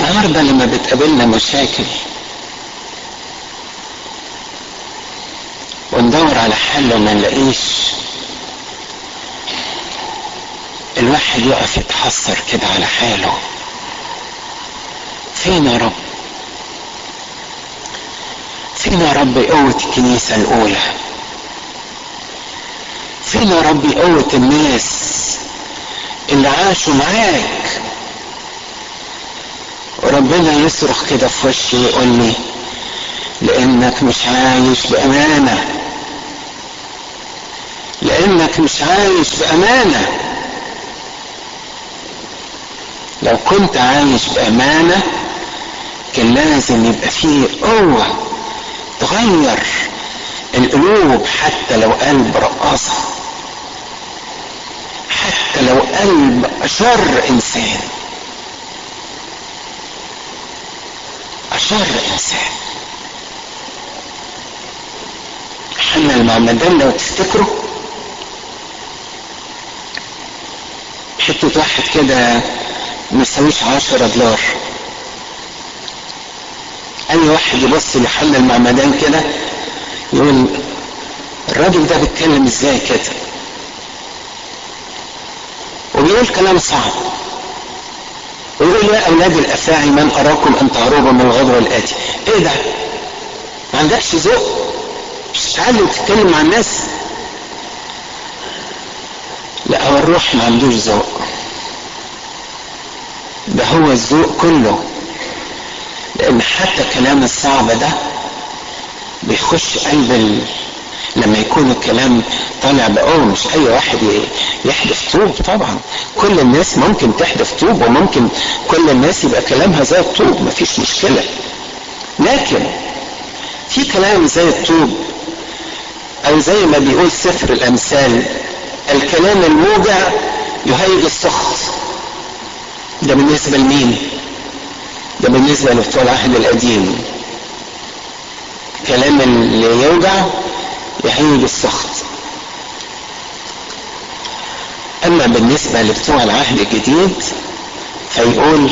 النهارده لما بتقابلنا مشاكل وندور على حل وما نلاقيش الواحد يقف يتحسر كده على حاله فين يا رب فين يا رب قوة الكنيسة الأولى فين يا رب قوة الناس اللي عاشوا معاك وربنا يصرخ كده في وشي ويقول لي لانك مش عايش بامانه لانك مش عايش بامانه لو كنت عايش بامانه كان لازم يبقى فيه قوه تغير القلوب حتى لو قلب رقاصه حتى لو قلب اشر انسان اشر انسان حنا المعمدان لو تفتكروا حتة واحد كده مساويش عشرة دولار أي واحد يبص لحنا المعمدان كده يقول الراجل ده بيتكلم ازاي كده وبيقول كلام صعب ويقول يا أولاد الأفاعي من أراكم أن تهربوا من الغدر الآتي إيه ده؟ ما عندكش ذوق مش تتعلم تتكلم مع الناس لا هو الروح ما عندوش ذوق ده هو الذوق كله لان حتى كلام الصعب ده بيخش قلب ال... لما يكون الكلام طالع بقوة مش اي واحد يحدف طوب طبعا كل الناس ممكن تحدف طوب وممكن كل الناس يبقى كلامها زي الطوب مفيش مشكلة لكن في كلام زي الطوب او زي ما بيقول سفر الامثال الكلام الموجع يهيج السخط ده بالنسبة لمين ده بالنسبة لبتوع العهد القديم كلام اللي يوجع يهيج السخط اما بالنسبة لبتوع العهد الجديد فيقول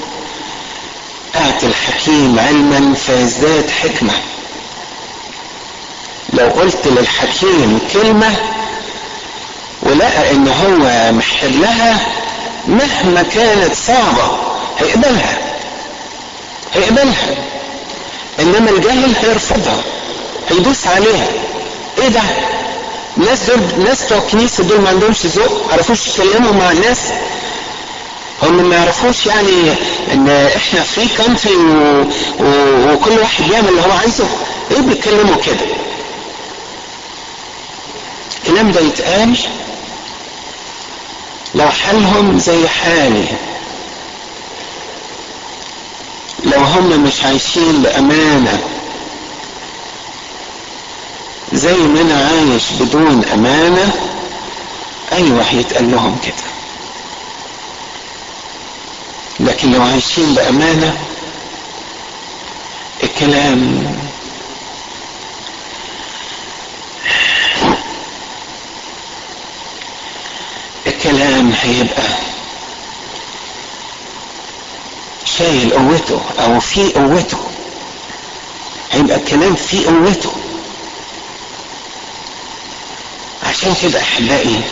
اعطي الحكيم علما فيزداد حكمة لو قلت للحكيم كلمة ولقى ان هو محتاج لها مهما كانت صعبة هيقبلها هيقبلها انما الجاهل هيرفضها هيدوس عليها ايه ده الناس دول ناس بتوع الكنيسه دول ما عندهمش ذوق ما عرفوش يتكلموا مع الناس هم ما يعرفوش يعني ان احنا فري كانتري و... و... وكل واحد يعمل اللي هو عايزه ايه بيتكلموا كده الكلام ده يتقال لو حالهم زي حالي لو هم مش عايشين بأمانة زي ما أنا عايش بدون أمانة أيوة هيتقال لهم كده لكن لو عايشين بأمانة الكلام الكلام هيبقى شايل قوته او في قوته هيبقى الكلام في قوته عشان كده احبائي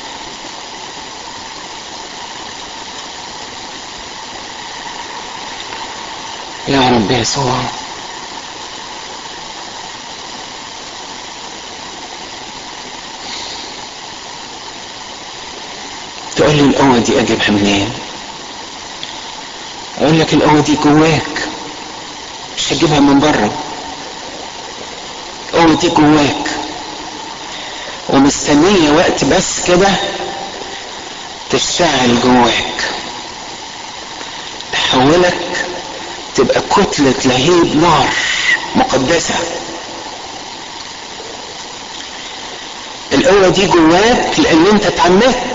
يا رب يسوع تقول لي القوة دي أجيبها منين؟ أقول لك القوة دي جواك مش هتجيبها من بره القوة دي جواك ومستنية وقت بس كده تشتغل جواك تحولك تبقى كتلة لهيب نار مقدسة القوة دي جواك لأن أنت اتعمدت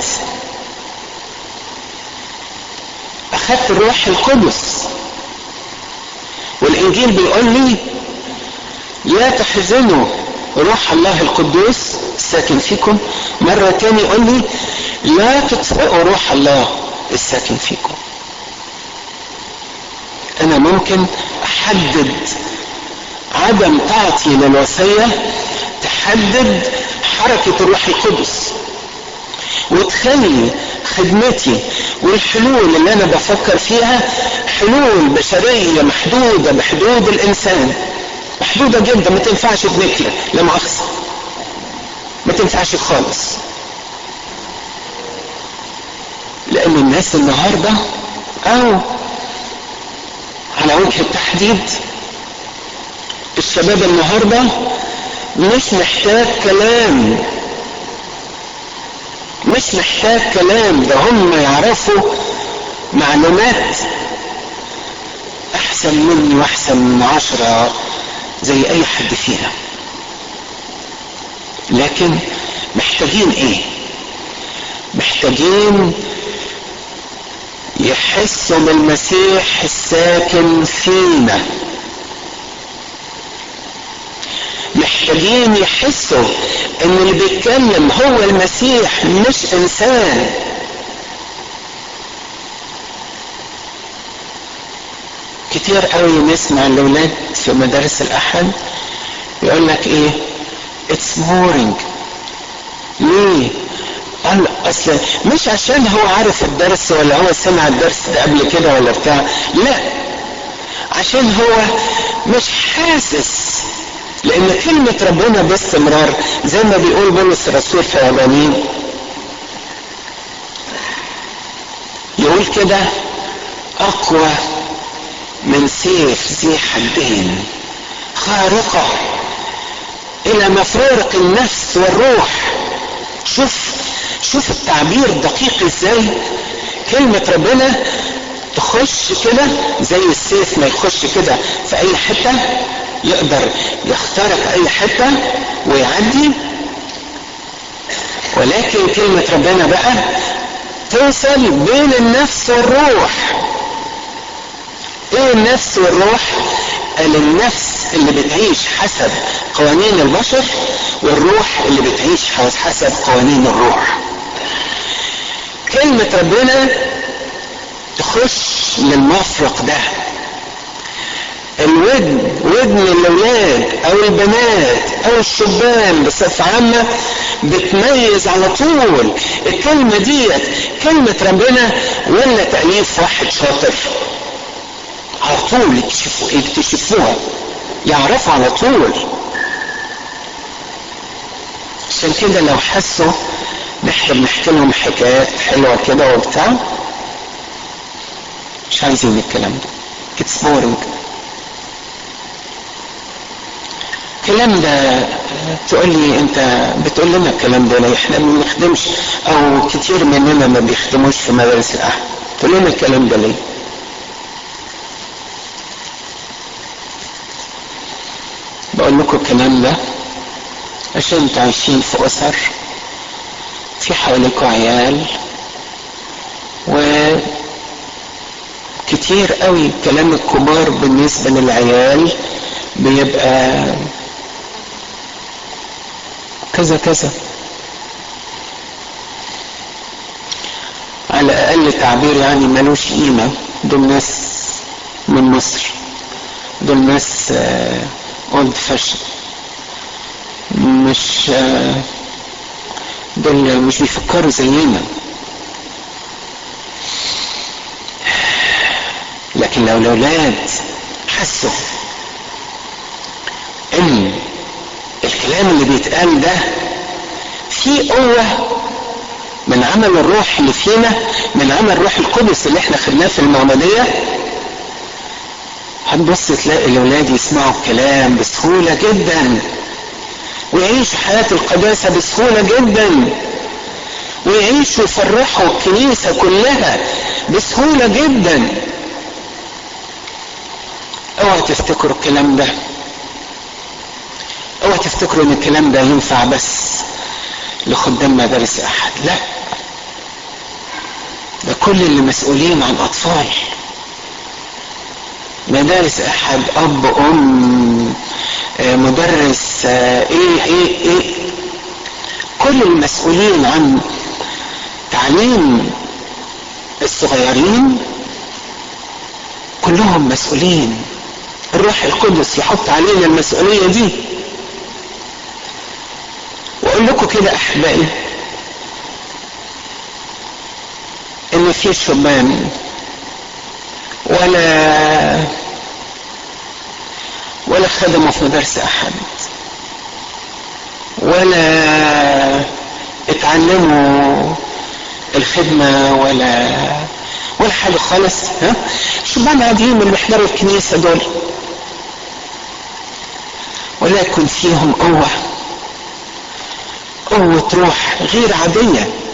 أخذت الروح القدس والإنجيل بيقول لي لا تحزنوا روح الله القدوس الساكن فيكم مرة تاني يقول لي لا تطفئوا روح الله الساكن فيكم ممكن احدد عدم طاعتي للوصية تحدد حركة الروح القدس وتخلي خدمتي والحلول اللي انا بفكر فيها حلول بشرية محدودة بحدود الانسان محدودة جدا ما تنفعش بنكلة لا مؤاخذة ما تنفعش خالص لان الناس النهاردة او على وجه التحديد الشباب النهاردة مش محتاج كلام مش محتاج كلام ده هم يعرفوا معلومات احسن مني واحسن من عشرة زي اي حد فينا لكن محتاجين ايه محتاجين يحسوا بالمسيح الساكن فينا محتاجين يحسوا ان اللي بيتكلم هو المسيح مش انسان كتير قوي نسمع الاولاد في مدارس الاحد يقول لك ايه اتس بورينج ليه قال اصل مش عشان هو عارف الدرس ولا هو سمع الدرس ده قبل كده ولا بتاع لا عشان هو مش حاسس لان كلمة ربنا باستمرار زي ما بيقول بولس الرسول في عبانين يقول كده اقوى من سيف ذي حدين خارقة الى مفارق النفس والروح شوف شوف التعبير دقيق ازاي كلمة ربنا تخش كده زي السيف ما يخش كده في اي حتة يقدر يخترق اي حتة ويعدي ولكن كلمة ربنا بقى توصل بين النفس والروح ايه النفس والروح قال النفس اللي بتعيش حسب قوانين البشر والروح اللي بتعيش حسب قوانين الروح كلمة ربنا تخش للمفرق ده الودن ودن الاولاد او البنات او الشبان بصفة عامة بتميز على طول الكلمة ديت كلمة ربنا ولا تأليف واحد شاطر على طول يكتشفوا يكتشفوها يعرفوا على طول عشان كده لو حسوا نحن بنحكي لهم حكايات حلوة كده وبتاع مش عايزين الكلام ده اتس بورينج الكلام ده تقول لي انت بتقول لنا الكلام ده ليه احنا ما بنخدمش او كتير مننا ما بيخدموش في مدارس الاحد تقول لنا الكلام ده ليه بقول لكم الكلام ده عشان انتوا عايشين في اسر في حواليكوا عيال و كتير قوي كلام الكبار بالنسبة للعيال بيبقى كذا كذا على اقل تعبير يعني ملوش قيمة دول ناس من مصر دول ناس اولد فاشن مش دول مش بيفكروا زينا لكن لو الاولاد حسوا ان الكلام اللي بيتقال ده فيه قوة من عمل الروح اللي فينا من عمل الروح القدس اللي احنا خدناه في المعمودية هتبص تلاقي الاولاد يسمعوا الكلام بسهولة جدا ويعيشوا حياة القداسة بسهولة جدا ويعيشوا يفرحوا الكنيسة كلها بسهولة جدا اوعى تفتكروا الكلام ده اوعى تفتكروا ان الكلام ده ينفع بس لخدام مدارس احد لا ده كل اللي مسؤولين عن اطفال مدارس احد اب ام مدرس ايه ايه ايه كل المسؤولين عن تعليم الصغيرين كلهم مسؤولين الروح القدس يحط علينا المسؤولية دي واقول لكم كده احبائي ان في شبان ولا ولا خدموا في مدارس احد ولا اتعلموا الخدمة ولا ولا حاجة خالص ها شبان عاديين من بيحضروا الكنيسة دول ولكن فيهم قوة قوة روح غير عادية